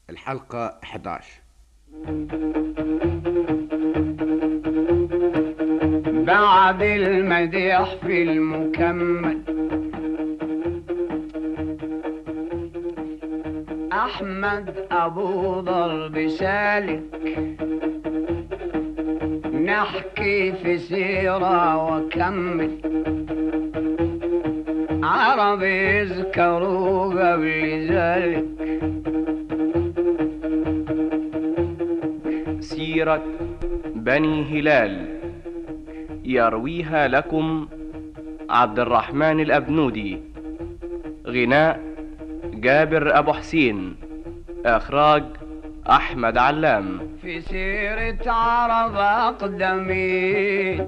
الحلقة 11 بعد المديح في المكمل أحمد أبو ضرب سالك نحكي في سيرة وكمل عرب يذكروا قبل ذلك سيرة بني هلال يرويها لكم عبد الرحمن الأبنودي غناء جابر أبو حسين إخراج أحمد علام في سيرة عرب أقدمين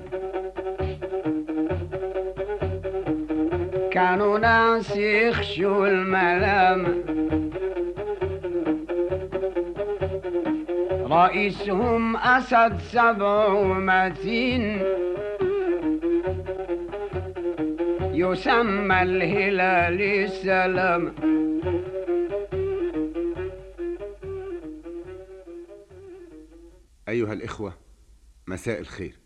كانوا ناس يخشوا الملامة رئيسهم أسد سبع ومتين يسمى الهلال السلام أيها الإخوة مساء الخير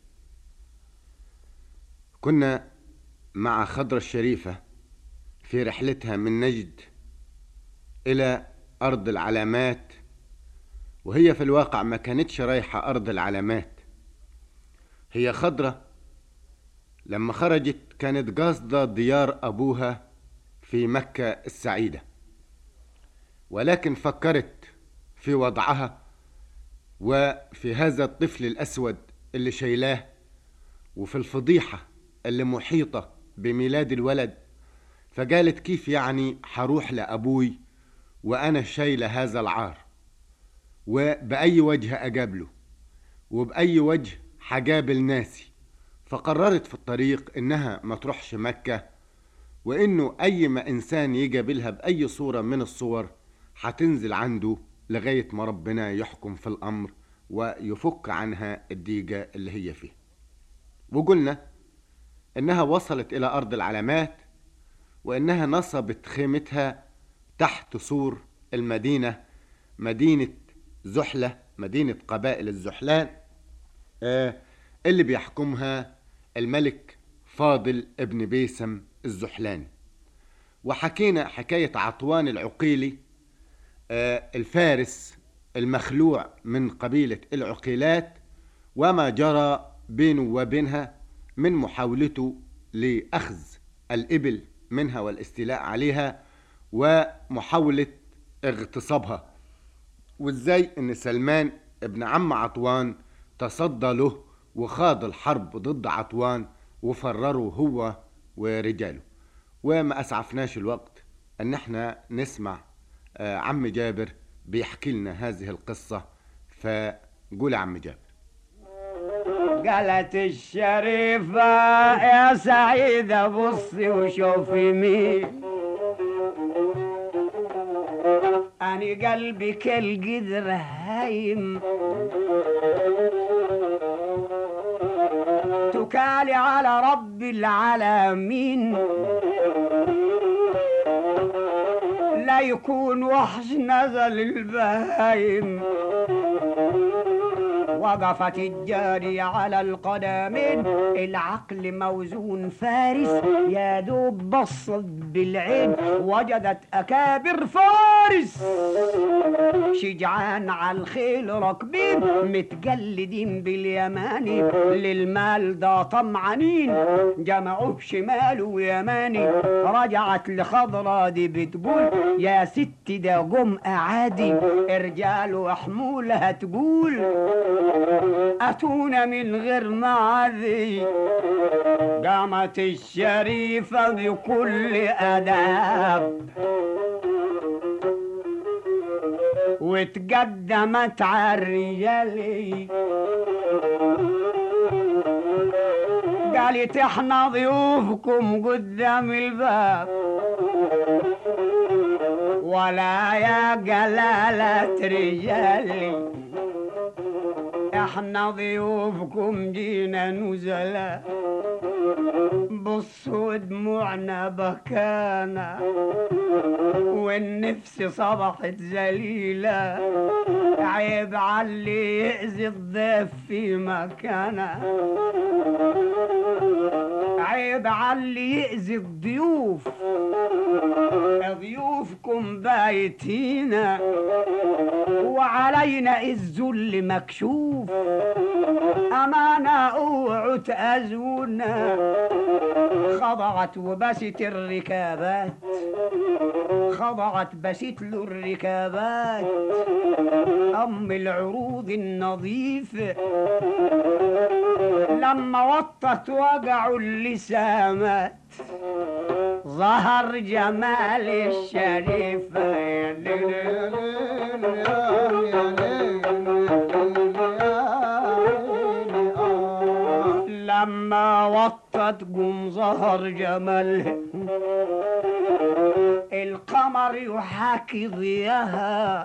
كنا مع خضرة الشريفة في رحلتها من نجد إلى أرض العلامات وهي في الواقع ما كانتش رايحة أرض العلامات هي خضرة لما خرجت كانت قاصدة ديار أبوها في مكة السعيدة ولكن فكرت في وضعها وفي هذا الطفل الأسود اللي شايلاه وفي الفضيحة اللي محيطة بميلاد الولد فقالت كيف يعني حروح لأبوي وأنا شايلة هذا العار وبأي وجه أقابله وبأي وجه حجابل ناسي فقررت في الطريق إنها ما تروحش مكة وإنه أي ما إنسان يقابلها بأي صورة من الصور هتنزل عنده لغاية ما ربنا يحكم في الأمر ويفك عنها الضيقة اللي هي فيه وقلنا إنها وصلت إلى أرض العلامات وإنها نصبت خيمتها تحت سور المدينة مدينة زحلة مدينة قبائل الزحلان آه اللي بيحكمها الملك فاضل ابن بيسم الزحلاني وحكينا حكاية عطوان العقيلي آه الفارس المخلوع من قبيلة العقيلات وما جرى بينه وبينها من محاولته لأخذ الإبل منها والاستيلاء عليها ومحاولة اغتصابها وازاي ان سلمان ابن عم عطوان تصدى له وخاض الحرب ضد عطوان وفرره هو ورجاله وما اسعفناش الوقت ان احنا نسمع آه، عم جابر بيحكي لنا هذه القصة فقول يا عم جابر قالت الشريفة يا سعيدة بصي وشوفي مين أنا قلبي كالقدر هايم تكالي على رب العالمين لا يكون وحش نزل البهايم وقفت الجارية على القدمين العقل موزون فارس يا دوب بصت بالعين وجدت أكابر فارس شجعان على الخيل راكبين متجلدين باليماني للمال ده طمعانين جمعوه شمال ويماني رجعت لخضرة دي بتقول يا ست ده جم أعادي رجال وحمولها تقول أتونا من غير معذي قامت الشريفة بكل أداب وتقدمت على الرجال قالت احنا ضيوفكم قدام الباب ولا يا جلالة رجالي احنا ضيوفكم جينا نزلاء بصوا دموعنا بكانا والنفس صبحت ذليلة عيب علي يأذي الضيف في مكانه عيب علي يأذي الضيوف ضيوفكم بايتينا وعلينا الذل مكشوف أمانة اوعوا تأذونا خضعت وبست الركابات خضعت بست له الركابات أم العروض النظيفة لما وطت وجعوا اللسامات ظهر جمال الشريفة يا ليل يا ليل يا ليل يا ليل لما وطت قم ظهر جمالها القمر يحاكي ضياها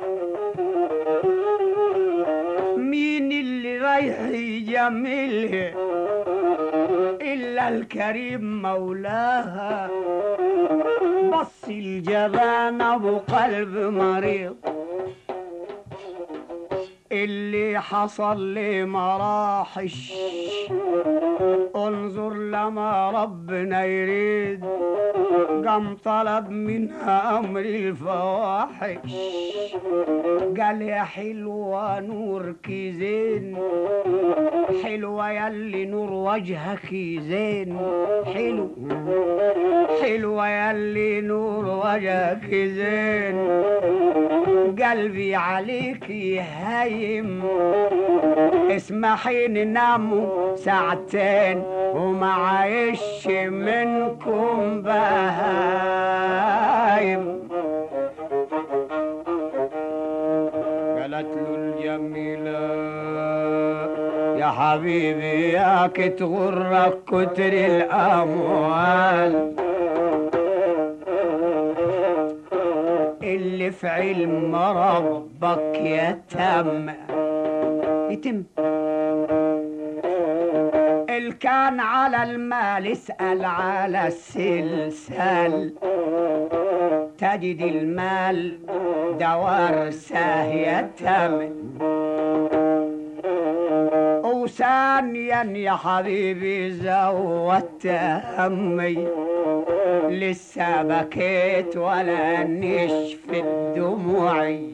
مين اللي رايح يجملها إلا الكريم مولاها بص الجبان أبو قلب مريض اللي حصل لي مراحش انظر لما ربنا يريد قام طلب منها امر الفواحش قال يا حلوة نورك زين حلوة يلي نور وجهك زين حلو حلوة يلي نور وجهك زين قلبي عليك هايم اسمحي نناموا ساعتين وما عايش منكم بهايم قالت له الجميلة يا حبيبي ياك تغرك كتر الأموال اللي في علم ربك يتم يتم اللي كان على المال اسأل على السلسال تجد المال دوار ساهية تمن وثانيا يا حبيبي زودت همي لسه بكيت ولا نشفت دموعي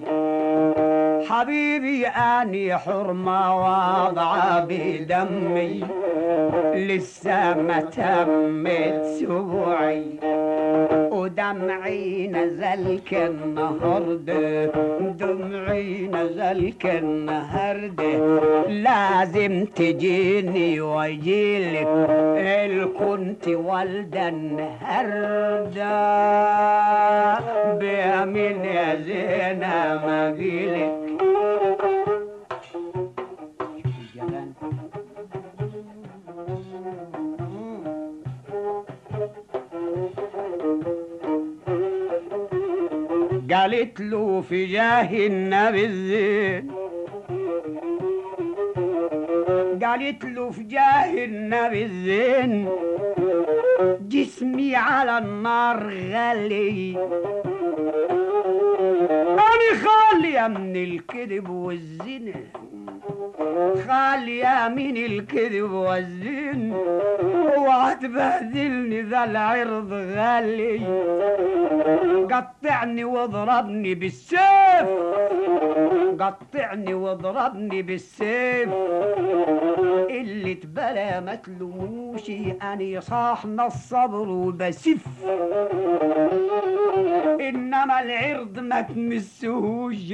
حبيبي اني حرمة واضعة بدمي لسه ما تمت سبوعي ودمعي نزل كالنهاردة دمعي نزل كالنهاردة لازم تجيني واجيلك ال كنت والدة النهاردة بيمين يا زينة ما جيلك قالت له في جاه النبي الزين قالت له في جاه النبي الزين جسمي على النار غالي أنا خالية من الكذب والزنا خالية من الكذب والزنا اوعى تبهدلني ذا العرض غالي قطعني واضربني بالسيف قطعني واضربني بالسيف اللي تبلا ما تلوموشي اني صاحنا الصبر وبسف انما العرض ما تمسهوش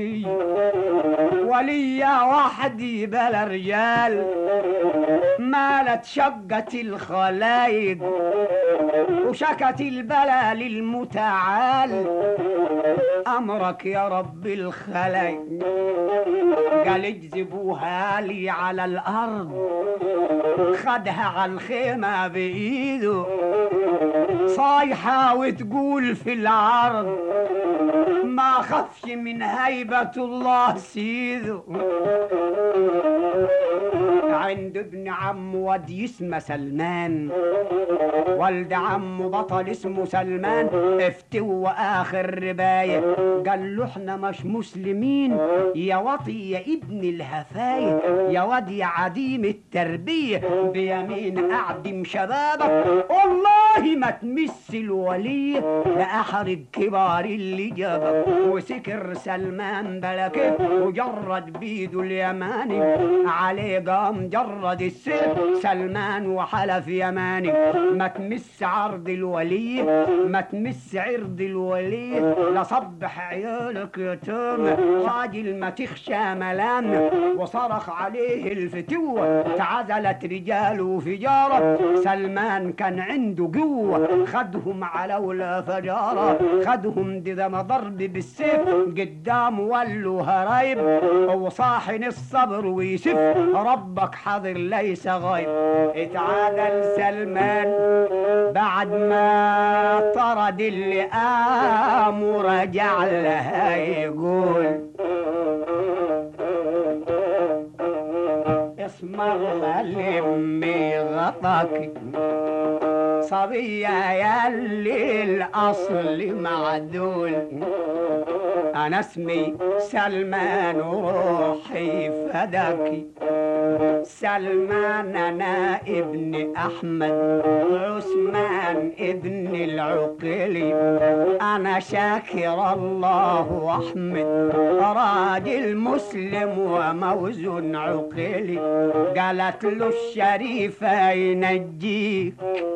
وليا وحدي بلا رجال مالت شقت الخلايق وشكت البلا للمتعال امرك يا رب الخلايق قال اجذبوها لي على الارض خدها على الخيمة بإيده صايحة وتقول في العرض ما ما خفش من هيبة الله سيده عند ابن عم واد اسمه سلمان والد عمه بطل اسمه سلمان افتوى اخر رباية قال له احنا مش مسلمين يا وطي يا ابن الهفاية يا واد يا عديم التربية بيمين اعدم شبابك والله ما تمس الولي لأحرج كبار اللي جابك وسكر سلمان بلكه وجرد بيده اليماني عليه قام جرد السيف سلمان وحلف يماني ما تمس عرض الولي ما تمس عرض الولي لصبح عيالك يتامى راجل ما تخشى ملام وصرخ عليه الفتوة تعزلت رجاله وفجارة سلمان كان عنده قوة خدهم على ولا فجارة خدهم دم ضرب بالسيف قدام ولوا هرايب وصاحن الصبر ويسف ربك حاضر ليس غايب اتعادل سلمان بعد ما طرد اللي قام ورجع لها يقول اسم الله لمي غطاك صبية ياللي الأصل معدول أنا اسمي سلمان وروحي فداكي سلمان أنا ابن أحمد عثمان ابن العقيلي أنا شاكر الله وأحمد راجل مسلم وموزون عقيلي قالت له الشريفة ينجيك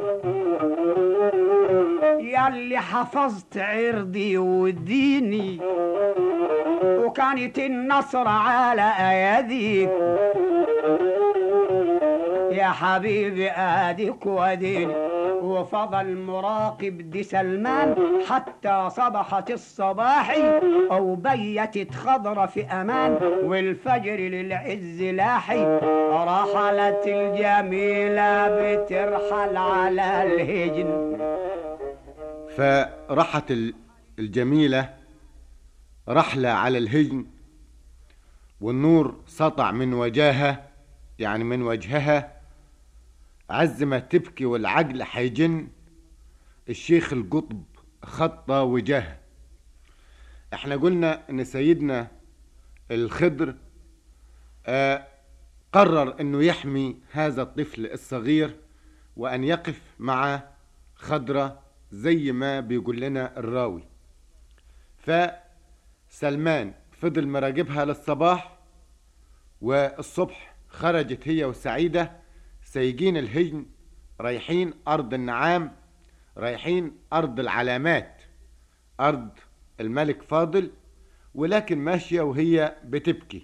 ياللي حفظت عرضي وديني وكانت النصر على ايديك يا حبيبي اديك وديني وفضل مراقب دي سلمان حتى صبحت الصباحي او بيتت خضرة في امان والفجر للعز لاحي رحلت الجميلة بترحل على الهجن فرحت ال- الجميلة رحلة على الهجن والنور سطع من وجهها يعني من وجهها عز ما تبكي والعقل حيجن الشيخ القطب خطى وجهها احنا قلنا ان سيدنا الخضر آه قرر انه يحمي هذا الطفل الصغير وان يقف مع خضرة زي ما بيقول لنا الراوي فسلمان فضل مراقبها للصباح والصبح خرجت هي وسعيدة سايقين الهجن رايحين أرض النعام رايحين أرض العلامات أرض الملك فاضل ولكن ماشية وهي بتبكي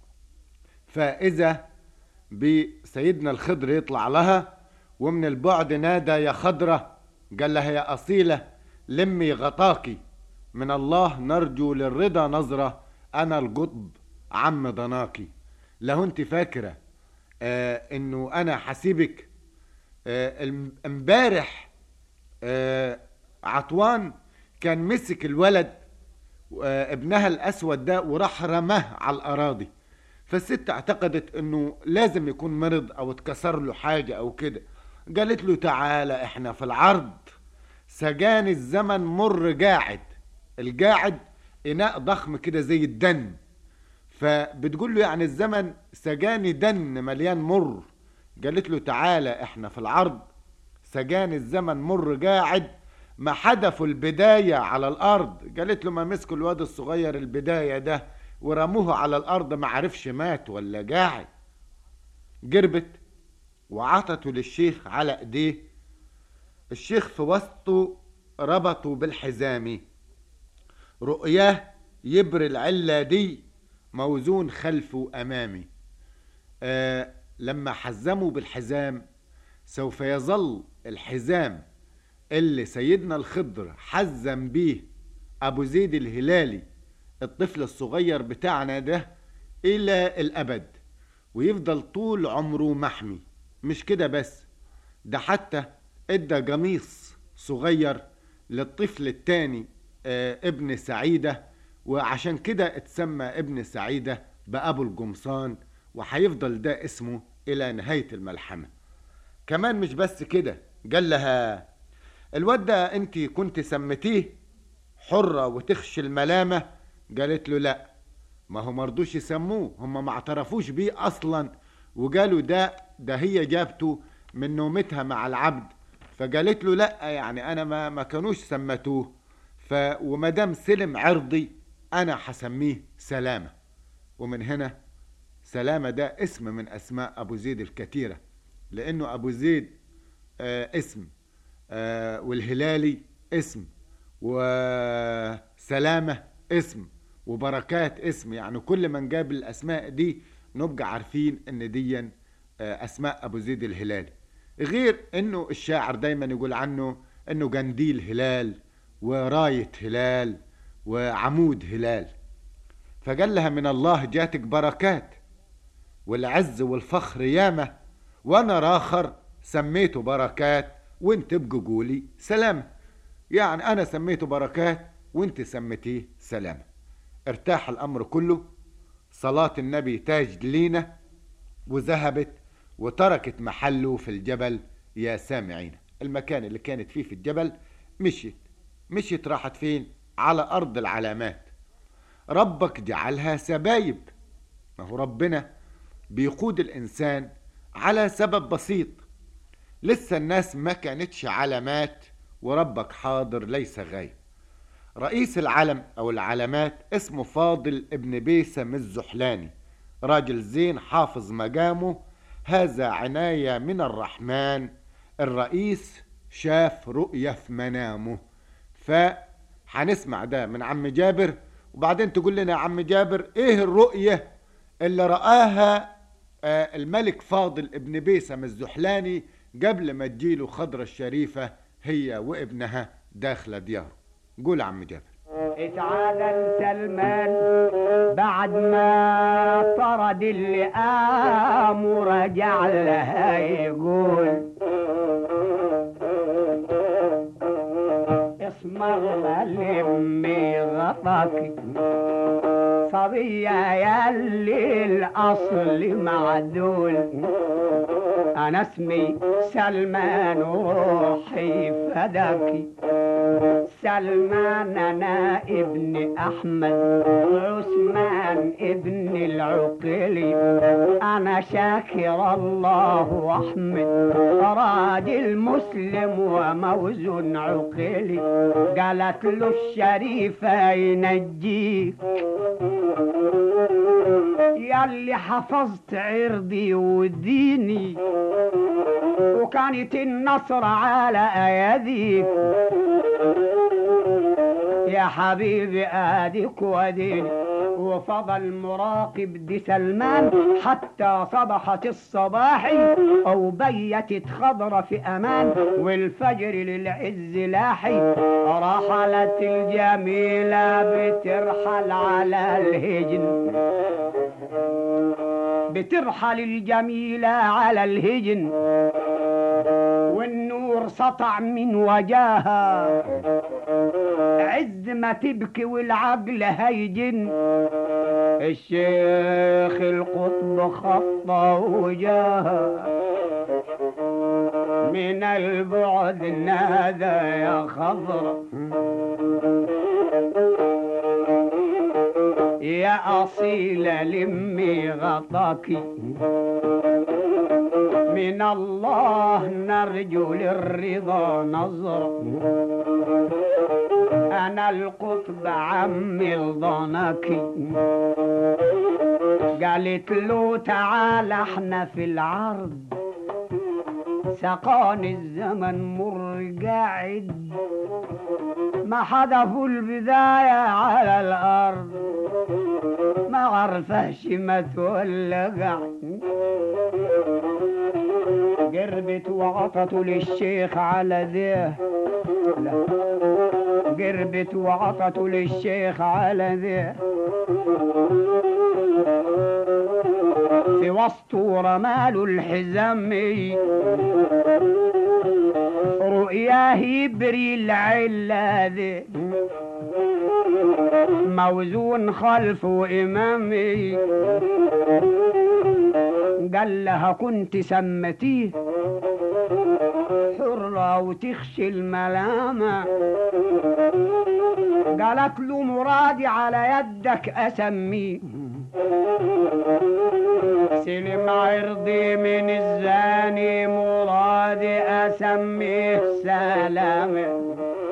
فإذا بسيدنا الخضر يطلع لها ومن البعد نادى يا خضرة قال لها يا أصيلة لمي غطاكي من الله نرجو للرضا نظرة أنا القطب عم ضناكي لو انت فاكرة آه انه انا حسيبك آه الم- امبارح آه عطوان كان مسك الولد آه ابنها الاسود ده وراح رماه على الاراضي فالست اعتقدت انه لازم يكون مرض او اتكسر له حاجة او كده قالت له تعالى احنا في العرض سجان الزمن مر قاعد القاعد اناء ضخم كده زي الدن فبتقول له يعني الزمن سجاني دن مليان مر قالت له تعالى احنا في العرض سجاني الزمن مر قاعد ما حدفوا البداية على الأرض قالت له ما مسكوا الواد الصغير البداية ده ورموه على الأرض ما عرفش مات ولا قاعد قربت وعطته للشيخ على ايديه الشيخ في وسطه ربطه بالحزام رؤياه يبر العلة دي موزون خلفه وأمامي آه لما حزموا بالحزام سوف يظل الحزام اللي سيدنا الخضر حزم بيه أبو زيد الهلالي الطفل الصغير بتاعنا ده إلى الأبد ويفضل طول عمره محمي مش كده بس ده حتى ادى قميص صغير للطفل التاني آه ابن سعيدة وعشان كده اتسمى ابن سعيدة بأبو القمصان وهيفضل ده اسمه إلى نهاية الملحمة كمان مش بس كده قال لها الواد ده انت كنت سميتيه حرة وتخشي الملامة قالت له لا ما هو مرضوش يسموه هم ما اعترفوش بيه اصلا وقالوا ده ده هي جابته من نومتها مع العبد فقالت له لا يعني انا ما ما كانوش سمتوه ف وما دام سلم عرضي انا حسميه سلامه ومن هنا سلامه ده اسم من اسماء ابو زيد الكثيره لانه ابو زيد آه اسم آه والهلالي اسم وسلامه اسم وبركات اسم يعني كل من جاب الاسماء دي نبقى عارفين ان دي آه، اسماء ابو زيد الهلالي غير انه الشاعر دايما يقول عنه انه جنديل هلال وراية هلال وعمود هلال فقال لها من الله جاتك بركات والعز والفخر ياما وانا راخر سميته بركات وانت ابقوا قولي سلام يعني انا سميته بركات وانت سميتيه سلام ارتاح الامر كله صلاة النبي تاج لينا وذهبت وتركت محله في الجبل يا سامعين المكان اللي كانت فيه في الجبل مشيت مشيت راحت فين على أرض العلامات ربك جعلها سبايب ما هو ربنا بيقود الإنسان على سبب بسيط لسه الناس ما كانتش علامات وربك حاضر ليس غايب رئيس العلم أو العلامات اسمه فاضل ابن بيسم الزحلاني راجل زين حافظ مقامه هذا عناية من الرحمن الرئيس شاف رؤية في منامه فهنسمع ده من عم جابر وبعدين تقول لنا يا عم جابر ايه الرؤية اللي رآها آه، الملك فاضل ابن بيسم الزحلاني قبل ما تجيله خضرة الشريفة هي وابنها داخلة دياره قول يا عم جابر اتعادل سلمان بعد ما طرد اللي قام ورجع لها يقول اسم الله لمي غطاك صبية ياللي الأصل معدول أنا اسمي سلمان وروحي فداكي سلمان أنا ابن أحمد عثمان ابن العقيلي أنا شاكر الله وأحمد راجل مسلم وموزن عقيلي قالت له الشريفة ينجيك ياللي حفظت عرضي وديني وكانت النصر على ايديك يا حبيبي اديك وديني وفضل مراقب دي سلمان حتى صبحت الصباح او بيتت خضرة في امان والفجر للعز لاحي رحلت الجميلة بترحل على الهجن بترحل الجميلة على الهجن والنور سطع من وجاها عز ما تبكي والعقل هيجن الشيخ القطب خطى وجاها من البعد نادى يا خضر يا أصيلة لمي غطاكي من الله نرجو للرضا نظرة أنا القطب عمي الضنكي قالت له تعال احنا في العرض سقاني الزمن مر قاعد ما حذفوا البداية على الأرض ما عرفهش ما ولا قاعد قربت وعطت للشيخ على ذيه لا. قربت وعطت للشيخ على ذيه في وسط رمال الحزام رؤياه يبري العلة ذي موزون خلفه إمامي قال لها كنت سمتيه حرة وتخشي الملامة قالت له مرادي على يدك أسميه سلم عرضي من الزاني مرادي أسميه سلامه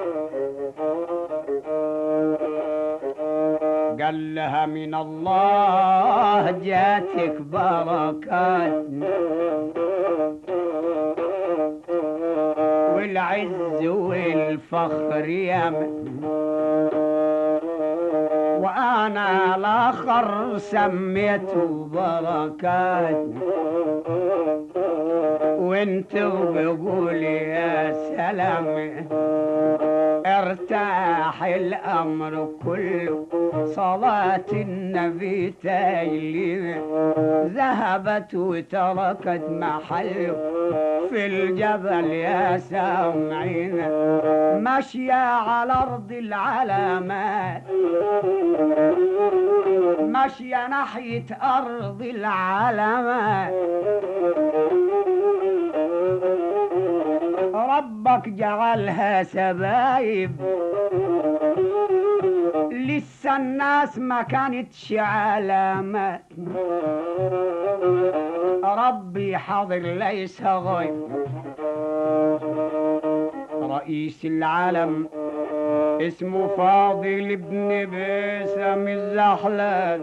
قال لها من الله جاتك بركات والعز والفخر يمن وانا الاخر سميته بركات وانت بقول يا سلام ارتاح الامر كله صلاة النبي تايلين ذهبت وتركت محله في الجبل يا سامعين ماشية على أرض العلامات ماشية ناحية أرض العلامات ربك جعلها سبايب لسه الناس ما كانتش علامات ربي حاضر ليس غيب رئيس العالم اسمه فاضل ابن باسم الزحلان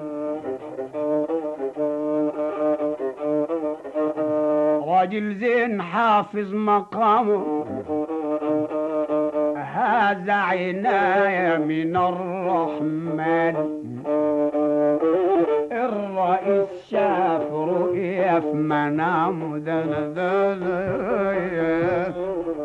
راجل زين حافظ مقامه هذا عناية من الرحمن الرئيس شاف رؤية في منامه ده ده ده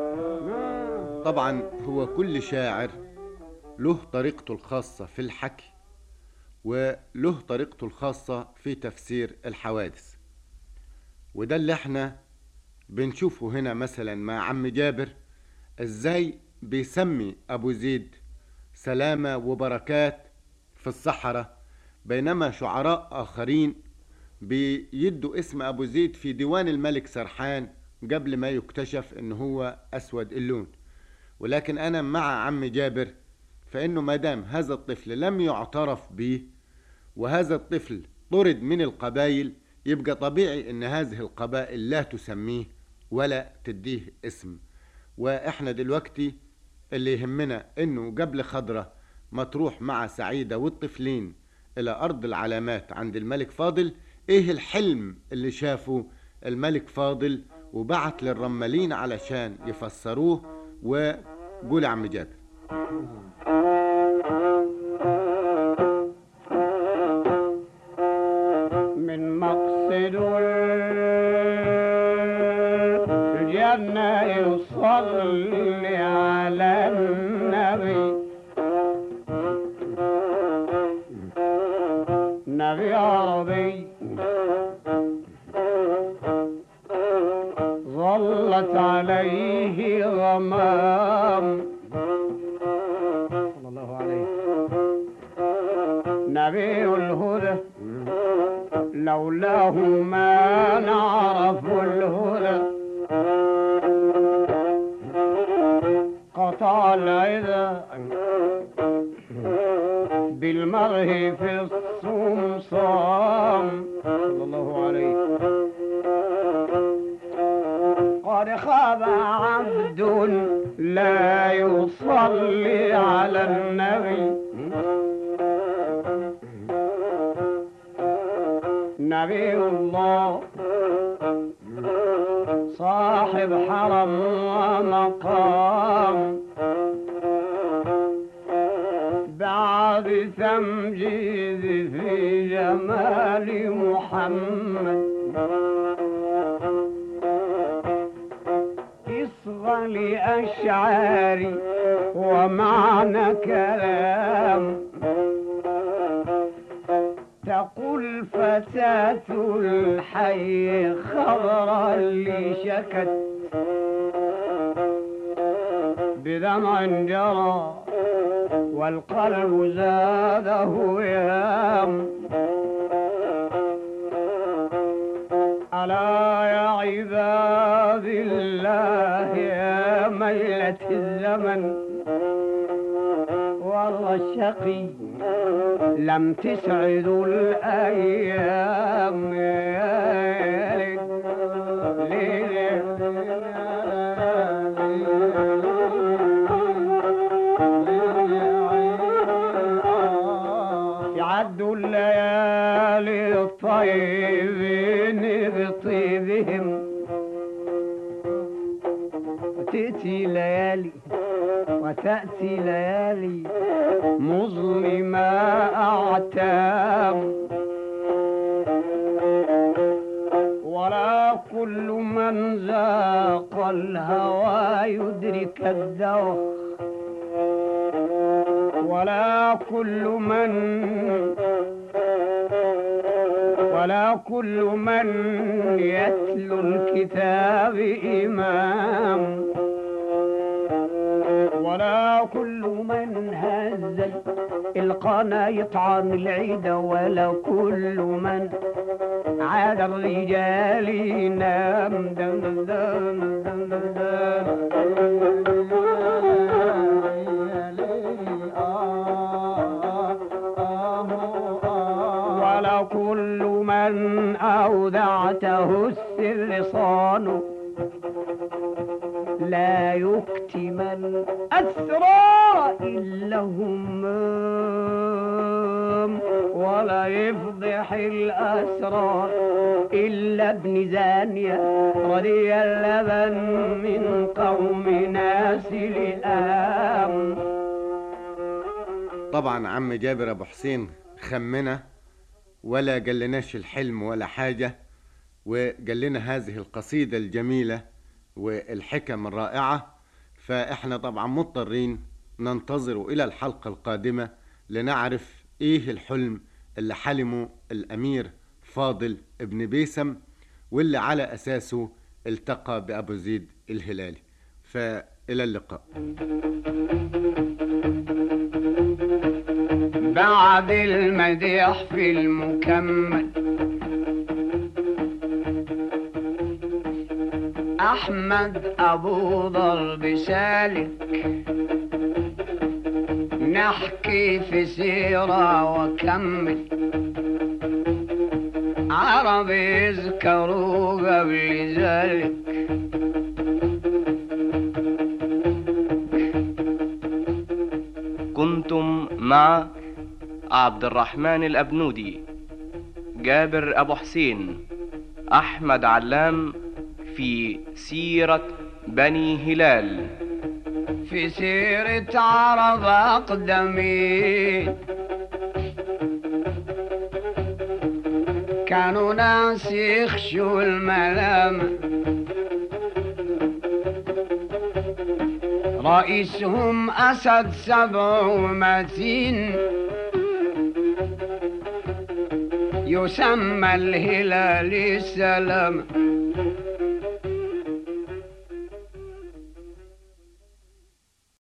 طبعا هو كل شاعر له طريقته الخاصة في الحكي وله طريقته الخاصة في تفسير الحوادث وده اللي احنا بنشوفه هنا مثلا مع عم جابر ازاي بيسمي ابو زيد سلامة وبركات في الصحراء بينما شعراء اخرين بيدوا اسم ابو زيد في ديوان الملك سرحان قبل ما يكتشف ان هو اسود اللون ولكن انا مع عم جابر فانه ما دام هذا الطفل لم يعترف به وهذا الطفل طرد من القبائل يبقى طبيعي ان هذه القبائل لا تسميه ولا تديه اسم واحنا دلوقتي اللي يهمنا انه قبل خضرة ما تروح مع سعيدة والطفلين الى ارض العلامات عند الملك فاضل ايه الحلم اللي شافه الملك فاضل وبعت للرمالين علشان يفسروه وقول يا عم جابر من مقصد الجنة يصلي على النبي نبي عربي ظلت عليه غمام صلى الله عليه نبي الهدى لولاه ما نعرف الهدى قطع العذا بالمره في الصمصام صلى الله عليه قد خاب عبد لا يصلي على النبي نبي الله صاحب حرم ومقام بعد تمجيد في جمال محمد اصغى لأشعاري ومعنى كلام تقول فتاة الحي خضرا اللي شكت بدمع جرى والقلب زاده يام ألا يا عباد الله يا ميلة الزمن والله الشقي لم تسعد الأيام يا ليل يعدوا الليالي الطيبين بطيبهم وتأتي ليالي وتأتي ليالي مظلمة أعتام ولا كل من ذاق الهوى يدرك الدوخ ولا كل من ولا كل من يتلو الكتاب إمام ولا كل من هز القنا يطعن العيد ولا كل من عاد الرجال ينام دم دم دم دم دم دم ولا كل من أودعته السر صانه لا يكتمن أسرار إلا همام ولا يفضح الأسرار إلا ابن زانية رضي اللبن من قوم ناس الآم طبعا عم جابر ابو حسين خمنا ولا قالناش الحلم ولا حاجة وقال لنا هذه القصيدة الجميلة والحكم الرائعة فإحنا طبعا مضطرين ننتظر إلى الحلقة القادمة لنعرف إيه الحلم اللي حلمه الأمير فاضل ابن بيسم واللي على أساسه التقى بأبو زيد الهلالي فإلى اللقاء بعد المديح في المكمل أحمد أبو ضرب سالك نحكي في سيرة وكمل عرب يذكروا قبل ذلك كنتم مع عبد الرحمن الأبنودي جابر أبو حسين أحمد علام في سيرة بني هلال في سيرة عرب أقدمين كانوا ناس يخشوا الملامة رئيسهم أسد سبع ومتين يسمى الهلال السلام